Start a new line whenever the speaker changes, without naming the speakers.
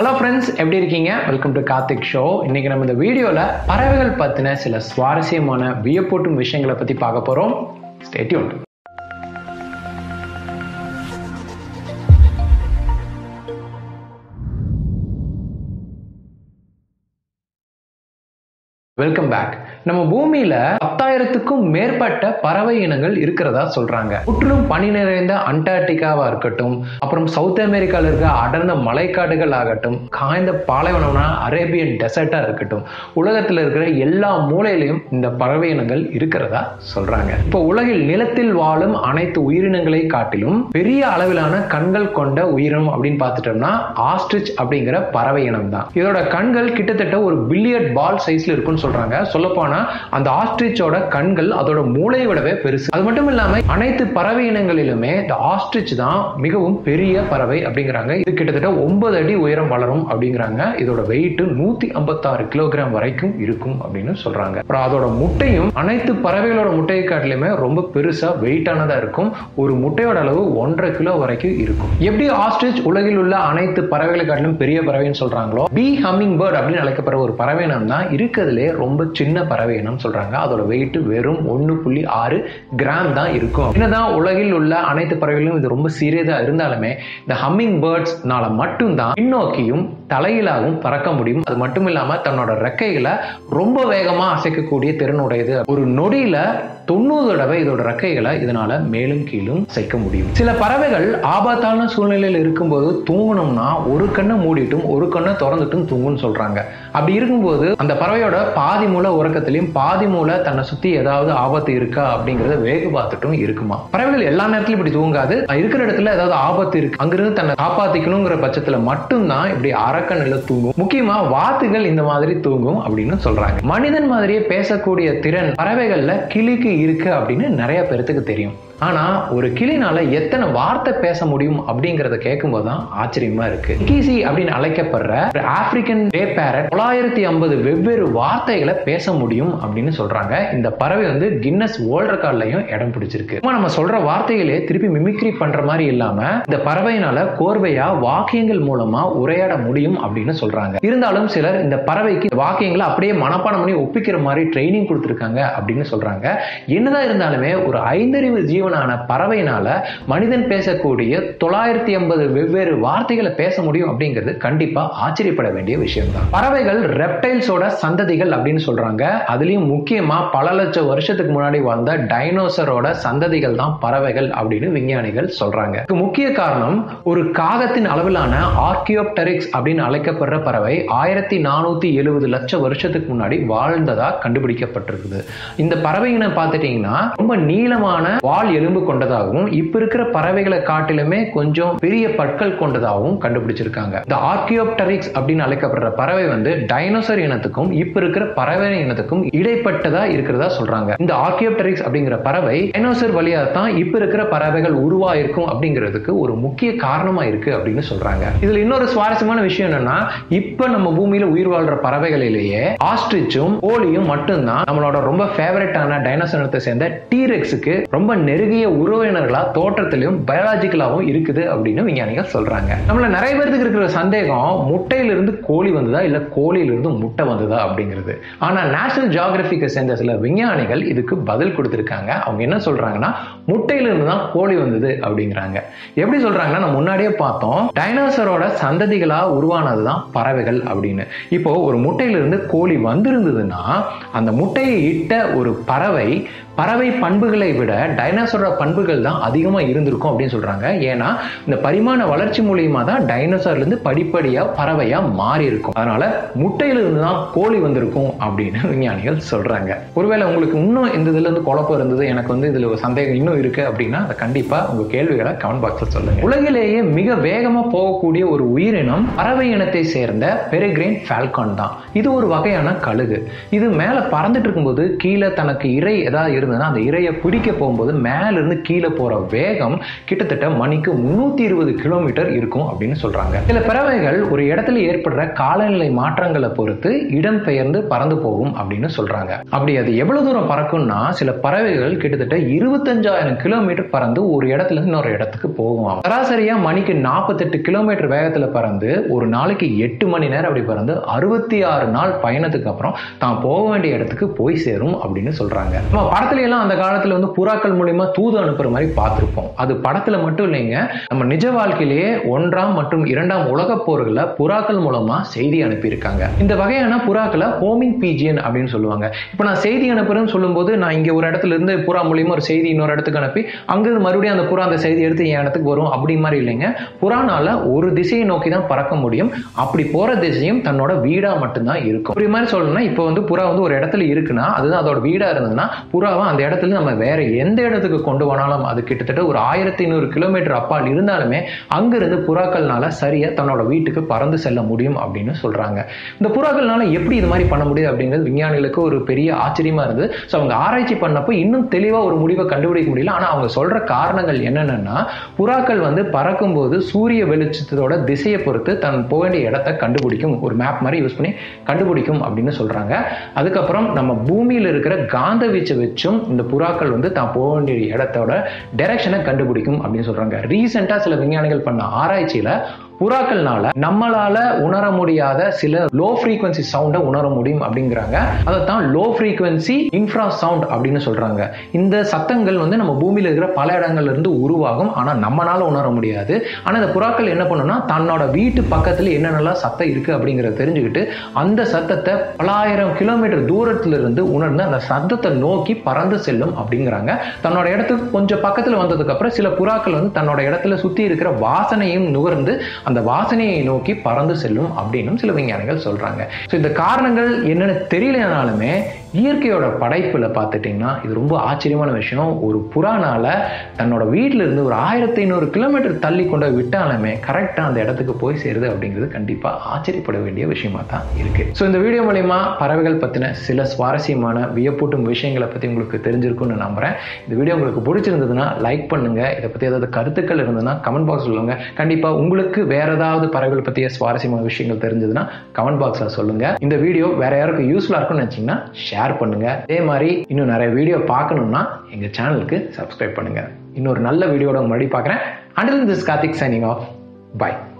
hello friends எப்படி இருக்கீங்க welcome to Karthik show இன்னைக்கு நம்ம இந்த வீடியோவில் பறவைகள் பற்றின சில சுவாரஸ்யமான வியப்பூட்டும் விஷயங்களை பற்றி பார்க்க போகிறோம் ஸ்டேட்யூன் வெல்கம் பேக் நம்ம பூமியில பத்தாயிரத்துக்கும் மேற்பட்ட பறவை இனங்கள் இருக்கிறதா சொல்றாங்க முற்றிலும் பனி நிறைந்த அண்டார்டிகாவா இருக்கட்டும் அப்புறம் சவுத் அமெரிக்கால இருக்க அடர்ந்த மலைக்காடுகள் ஆகட்டும் காய்ந்த பாலைவனம்னா அரேபியன் டெசர்ட்டா இருக்கட்டும் உலகத்துல இருக்கிற எல்லா மூலையிலையும் இந்த பறவை இனங்கள் இருக்கிறதா சொல்றாங்க இப்போ உலகில் நிலத்தில் வாழும் அனைத்து உயிரினங்களை காட்டிலும் பெரிய அளவிலான கண்கள் கொண்ட உயிரினம் அப்படின்னு பார்த்துட்டோம்னா ஆஸ்ட்ரிச் அப்படிங்கிற பறவை இனம் தான் இதோட கண்கள் கிட்டத்தட்ட ஒரு பில்லியட் பால் சைஸ்ல இருக்கும்னு சொல்றாங்க சொல்லப்போனா அந்த ஆஸ்ட்ரிச்சோட கண்கள் அதோட மூளையை விடவே பெருசு அது மட்டும் இல்லாம அனைத்து பறவை இனங்களிலுமே இந்த ஆஸ்ட்ரிச் தான் மிகவும் பெரிய பறவை அப்படிங்கிறாங்க இது கிட்டத்தட்ட ஒன்பது அடி உயரம் வளரும் அப்படிங்கிறாங்க இதோட வெயிட் நூத்தி ஐம்பத்தாறு கிலோகிராம் வரைக்கும் இருக்கும் அப்படின்னு சொல்றாங்க அப்புறம் அதோட முட்டையும் அனைத்து பறவைகளோட முட்டையை காட்டிலுமே ரொம்ப பெருசா வெயிட்டானதா இருக்கும் ஒரு முட்டையோட அளவு ஒன்றரை கிலோ வரைக்கும் இருக்கும் எப்படி ஆஸ்ட்ரிச் உலகில் உள்ள அனைத்து பறவைகளை காட்டிலும் பெரிய பறவைன்னு சொல்றாங்களோ பி ஹம்மிங் பேர்ட் அப்படின்னு அழைக்கப்படுற ஒரு பறவை இனம் தான் இருக்கிறதுலே ரொம்ப சின்ன பறவை இனம் சொல்றாங்க அதோட வெயிட் வெறும் ஒன்று புள்ளி ஆறு கிராம் தான் இருக்கும் என்னதான் உலகில் உள்ள அனைத்து பறவைகளும் இது ரொம்ப சீரியஸா இருந்தாலுமே இந்த ஹம்மிங் பேர்ட்ஸ்னால மட்டும்தான் பின்னோக்கியும் தலையிலாகவும் பறக்க முடியும் அது மட்டும் இல்லாம தன்னோட ரெக்கைகளை ரொம்ப வேகமா அசைக்கக்கூடிய திறன் உடையது ஒரு நொடியில தொண்ணூறு தடவை இதோட ரெக்கைகளை இதனால மேலும் கீழும் அசைக்க முடியும் சில பறவைகள் ஆபத்தான சூழ்நிலையில் இருக்கும்போது தூங்கணும்னா ஒரு கண்ணை மூடிட்டும் ஒரு கண்ணை திறந்துட்டும் தூங்கும்னு சொல்றாங்க அப்படி இருக்கும்போது அந்த பறவையோட பாதி மூல உறக்கத்திலையும் பாதி மூல தன்னை சுத்தி ஏதாவது ஆபத்து இருக்கா அப்படிங்கறத வேகு பார்த்துட்டும் இருக்குமா பறவைகள் எல்லா நேரத்திலும் இப்படி தூங்காது இருக்கிற இடத்துல ஏதாவது ஆபத்து இருக்கு அங்கிருந்து தன்னை காப்பாத்திக்கணுங்கிற பட்சத்துல மட்டும்தான் இப்படி அரக்க நில தூங்கும் முக்கியமா வாத்துகள் இந்த மாதிரி தூங்கும் அப்படின்னு சொல்றாங்க மனிதன் மாதிரியே பேசக்கூடிய திறன் பறவைகள்ல கிளிக்கு இருக்கு அப்படின்னு நிறைய பேர்த்துக்கு தெரியும் ஆனா ஒரு கிளினால எத்தனை வார்த்தை பேச முடியும் அப்படிங்கறத கேட்கும்போது தான் ஆச்சரியமா இருக்கு கீசி அப்படின்னு அழைக்கப்படுற ஒரு ஆப்பிரிக்கன் டே பேரட் தொள்ளாயிரத்தி ஐம்பது வெவ்வேறு வார்த்தைகளை பேச முடியும் அப்படின்னு சொல்றாங்க இந்த பறவை வந்து கின்னஸ் வேர்ல்ட் ரெக்கார்ட்லயும் இடம் பிடிச்சிருக்கு நம்ம சொல்ற வார்த்தைகளே திருப்பி மிமிக்ரி பண்ற மாதிரி இல்லாம இந்த பறவையினால கோர்வையா வாக்கியங்கள் மூலமா உரையாட முடியும் அப்படின்னு சொல்றாங்க இருந்தாலும் சிலர் இந்த பறவைக்கு வாக்கியங்களை அப்படியே மனப்பாடம் பண்ணி ஒப்பிக்கிற மாதிரி ட்ரைனிங் கொடுத்துருக்காங்க அப்படின்னு சொல்றாங்க என்னதான் இருந்தாலுமே ஒரு ஐந்தறிவு ஜீவன் ஜீவனான பறவையினால மனிதன் பேசக்கூடிய தொள்ளாயிரத்தி ஐம்பது வெவ்வேறு வார்த்தைகளை பேச முடியும் அப்படிங்கிறது கண்டிப்பா ஆச்சரியப்பட வேண்டிய விஷயம் தான் பறவைகள் ரெப்டைல்ஸோட சந்ததிகள் அப்படின்னு சொல்றாங்க அதுலயும் முக்கியமா பல லட்சம் வருஷத்துக்கு முன்னாடி வாழ்ந்த டைனோசரோட சந்ததிகள் தான் பறவைகள் அப்படின்னு விஞ்ஞானிகள் சொல்றாங்க இதுக்கு முக்கிய காரணம் ஒரு காகத்தின் அளவிலான ஆர்கியோப்டரிக்ஸ் அப்படின்னு அழைக்கப்படுற பறவை ஆயிரத்தி நானூத்தி எழுபது லட்சம் வருஷத்துக்கு முன்னாடி வாழ்ந்ததா கண்டுபிடிக்கப்பட்டிருக்குது இந்த பறவைகளை பார்த்துட்டீங்கன்னா ரொம்ப நீளமான வால் எலும்பு கொண்டதாகவும் இப்ப இருக்கிற பறவைகளை காட்டிலுமே கொஞ்சம் பெரிய பற்கள் கொண்டதாகவும் கண்டுபிடிச்சிருக்காங்க இந்த ஆர்கியோப்டரிக்ஸ் அப்படின்னு அழைக்கப்படுற பறவை வந்து டைனோசர் இனத்துக்கும் இப்ப இருக்கிற பறவை இனத்துக்கும் இடைப்பட்டதா இருக்கிறதா சொல்றாங்க இந்த ஆர்கியோப்டரிக்ஸ் அப்படிங்கிற பறவை டைனோசர் வழியா தான் இப்ப இருக்கிற பறவைகள் உருவாயிருக்கும் அப்படிங்கிறதுக்கு ஒரு முக்கிய காரணமா இருக்கு அப்படின்னு சொல்றாங்க இதுல இன்னொரு சுவாரஸ்யமான விஷயம் என்னன்னா இப்ப நம்ம பூமியில உயிர் வாழ்ற பறவைகளிலேயே ஆஸ்ட்ரிச்சும் கோழியும் மட்டும்தான் நம்மளோட ரொம்ப ஃபேவரட்டான டைனோசர் இனத்தை சேர்ந்த டீரெக்ஸுக்கு ரொம்ப நெருங்கிய உறவினர்களா தோற்றத்திலும் பயாலஜிக்கலாவும் இருக்குது அப்படின்னு விஞ்ஞானிகள் சொல்றாங்க நம்மள நிறைய பேருக்கு இருக்கிற சந்தேகம் முட்டையிலிருந்து கோழி வந்ததா இல்ல கோழியிலிருந்து முட்டை வந்ததா அப்படிங்கிறது ஆனா நேஷனல் ஜியாகிரபிக்கை சேர்ந்த சில விஞ்ஞானிகள் இதுக்கு பதில் கொடுத்திருக்காங்க அவங்க என்ன சொல்றாங்கன்னா முட்டையிலிருந்து தான் கோழி வந்தது அப்படிங்கிறாங்க எப்படி சொல்றாங்கன்னா நம்ம முன்னாடியே பார்த்தோம் டைனோசரோட சந்ததிகளா உருவானது தான் பறவைகள் அப்படின்னு இப்போ ஒரு முட்டையிலிருந்து கோழி வந்திருந்ததுன்னா அந்த முட்டையை இட்ட ஒரு பறவை பறவை பண்புகளை விட டைனோசரோட பண்புகள் தான் அதிகமாக இருந்திருக்கும் அப்படின்னு சொல்றாங்க ஏன்னா இந்த பரிமாண வளர்ச்சி மூலியமா தான் டைனோசர்ல இருந்து படிப்படியா பறவையா மாறி இருக்கும் அதனால முட்டையிலிருந்து தான் கோழி வந்திருக்கும் அப்படின்னு விஞ்ஞானிகள் சொல்றாங்க ஒருவேளை உங்களுக்கு இன்னும் இந்த இதுல இருந்து குழப்பம் இருந்தது எனக்கு வந்து இதுல ஒரு சந்தேகம் இன்னும் இருக்கு அப்படின்னா அதை கண்டிப்பா உங்க கேள்விகளை கமெண்ட் பாக்ஸ்ல சொல்லுங்க உலகிலேயே மிக வேகமா போகக்கூடிய ஒரு உயிரினம் பறவை இனத்தை சேர்ந்த பெருகிரேன் ஃபால்கான் தான் இது ஒரு வகையான கழுகு இது மேல பறந்துட்டு இருக்கும்போது கீழே தனக்கு இறை ஏதாவது இருந்ததுன்னா அந்த இரையை பிடிக்க போகும்போது மேல இருந்து கீழே போற வேகம் கிட்டத்தட்ட மணிக்கு முன்னூத்தி இருபது கிலோமீட்டர் இருக்கும் அப்படின்னு சொல்றாங்க சில பறவைகள் ஒரு இடத்துல ஏற்படுற காலநிலை மாற்றங்களை பொறுத்து இடம் பெயர்ந்து பறந்து போகும் அப்படின்னு சொல்றாங்க அப்படி அது எவ்வளவு தூரம் பறக்கும்னா சில பறவைகள் கிட்டத்தட்ட இருபத்தஞ்சாயிரம் கிலோமீட்டர் பறந்து ஒரு இடத்துல இருந்து இன்னொரு இடத்துக்கு போகும் சராசரியா மணிக்கு நாற்பத்தெட்டு கிலோமீட்டர் வேகத்துல பறந்து ஒரு நாளைக்கு எட்டு மணி நேரம் அப்படி பறந்து அறுபத்தி ஆறு நாள் பயணத்துக்கு அப்புறம் தான் போக வேண்டிய இடத்துக்கு போய் சேரும் அப்படின்னு சொல்றாங்க நம்ம படத்துல எல்லாம் அந்த காலத்துல வந்து புறாக்கள் மூலியமா தூது அனுப்புற மாதிரி பார்த்திருப்போம் அது படத்துல மட்டும் இல்லைங்க நம்ம நிஜ வாழ்க்கையிலேயே ஒன்றாம் மற்றும் இரண்டாம் உலக போர்களில் புறாக்கள் மூலமா செய்தி அனுப்பியிருக்காங்க இந்த வகையான புறாக்களை ஹோமிங் பீஜியன் அப்படின்னு சொல்லுவாங்க இப்போ நான் செய்தி அனுப்புறேன்னு சொல்லும்போது நான் இங்க ஒரு இடத்துல இருந்து புறா மூலியமா ஒரு செய்தி இன்னொரு இடத்துக்கு அனுப்பி அங்கிருந்து மறுபடியும் அந்த புறா அந்த செய்தி எடுத்து என் இடத்துக்கு வரும் அப்படி மாதிரி இல்லைங்க புறானால ஒரு திசையை நோக்கி தான் பறக்க முடியும் அப்படி போற திசையும் தன்னோட வீடா மட்டும்தான் இருக்கும் இப்படி மாதிரி சொல்லணும்னா இப்போ வந்து புறா வந்து ஒரு இடத்துல இருக்குன்னா அதுதான் அதோட வீடா இருந்ததுன்னா புறாவை அந்த இடத்துல நம்ம வேற எந்த இடத்துக்கு கொண்டு போனாலும் அது கிட்டத்தட்ட ஒரு ஆயிரத்தி ஐநூறு கிலோமீட்டர் அப்பால் இருந்தாலுமே அங்கிருந்து புறாக்கள்னால சரியா தன்னோட வீட்டுக்கு பறந்து செல்ல முடியும் அப்படின்னு சொல்றாங்க இந்த புறாக்கள்னால எப்படி இது மாதிரி பண்ண முடியுது அப்படிங்கிறது விஞ்ஞானிகளுக்கு ஒரு பெரிய ஆச்சரியமா இருந்தது ஸோ அவங்க ஆராய்ச்சி பண்ணப்போ இன்னும் தெளிவா ஒரு முடிவை கண்டுபிடிக்க முடியல ஆனா அவங்க சொல்ற காரணங்கள் என்னென்னா புறாக்கள் வந்து பறக்கும்போது சூரிய வெளிச்சத்தோட திசையை பொறுத்து தன் போக வேண்டிய இடத்த கண்டுபிடிக்கும் ஒரு மேப் மாதிரி யூஸ் பண்ணி கண்டுபிடிக்கும் அப்படின்னு சொல்றாங்க அதுக்கப்புறம் நம்ம பூமியில் இருக்கிற காந்த வீச்சை வச்சும் இந்த புறாக்கள் வந்து தான் போக வேண்டிய இடத்தோட டைரக்ஷனை கண்டுபிடிக்கும் அப்படின்னு சொல்றாங்க ரீசெண்டா சில விஞ்ஞானிகள் பண்ண ஆராய்ச்சியில புறாக்கள்னால நம்மளால உணர முடியாத சில லோ ஃப்ரீக்வன்சி சவுண்டை உணர முடியும் அப்படிங்கிறாங்க அதைத்தான் லோ ஃப்ரீக்வன்சி இன்ஃப்ரா சவுண்ட் அப்படின்னு சொல்றாங்க இந்த சத்தங்கள் வந்து நம்ம பூமியில இருக்கிற பல இடங்கள்ல இருந்து உருவாகும் ஆனா நம்மளால உணர முடியாது ஆனா இந்த புறாக்கள் என்ன பண்ணும்னா தன்னோட வீட்டு பக்கத்துல என்னென்னலாம் சத்தம் இருக்கு அப்படிங்கறத தெரிஞ்சுக்கிட்டு அந்த சத்தத்தை பலாயிரம் கிலோமீட்டர் தூரத்துல இருந்து உணர்ந்து அந்த சத்தத்தை நோக்கி பறந்து செல்லும் அப்படிங்கிறாங்க தன்னோட இடத்துக்கு கொஞ்சம் பக்கத்துல வந்ததுக்கு அப்புறம் சில புறாக்கள் வந்து தன்னோட இடத்துல சுத்தி இருக்கிற வாசனையும் நுகர்ந்து அந்த வாசனையை நோக்கி பறந்து செல்லும் அப்படின்னும் சில விஞ்ஞானிகள் சொல்றாங்க ஸோ இந்த காரணங்கள் என்னன்னு தெரியலனாலுமே இயற்கையோட படைப்புல பார்த்துட்டிங்கன்னா இது ரொம்ப ஆச்சரியமான விஷயம் ஒரு புறானால தன்னோட வீட்டில இருந்து ஒரு ஆயிரத்தி ஐநூறு கிலோமீட்டர் தள்ளி கொண்டு போய் விட்டாலுமே கரெக்டாக அந்த இடத்துக்கு போய் சேருது அப்படிங்கிறது கண்டிப்பாக ஆச்சரியப்பட வேண்டிய விஷயமா தான் இருக்கு ஸோ இந்த வீடியோ மூலிமா பறவைகள் பற்றின சில சுவாரஸ்யமான வியப்பூட்டும் விஷயங்களை பற்றி உங்களுக்கு தெரிஞ்சிருக்கும்னு நம்புறேன் இந்த வீடியோ உங்களுக்கு பிடிச்சிருந்ததுன்னா லைக் பண்ணுங்க இதை பற்றி ஏதாவது கருத்துக்கள் இருந்ததுன்னா கமெண்ட் பாக்ஸ் சொல்லுங்க கண்டிப்பாக உங்களுக்கு வேற ஏதாவது பறவைகள் பற்றிய சுவாரஸ்யமான விஷயங்கள் தெரிஞ்சதுன்னா கமெண்ட் பாக்ஸில் சொல்லுங்க இந்த வீடியோ வேற யாருக்கும் யூஸ்ஃபுல்லாக இருக்கும்னு நினச்சிங்கன்னா ஷேர் பண்ணுங்க அதே மாதிரி இன்னும் நிறைய வீடியோ பார்க்கணும்னா எங்கள் சேனலுக்கு சப்ஸ்கிரைப் பண்ணுங்க இன்னொரு நல்ல வீடியோட மறுபடியும் பார்க்குறேன் until this Karthik signing off by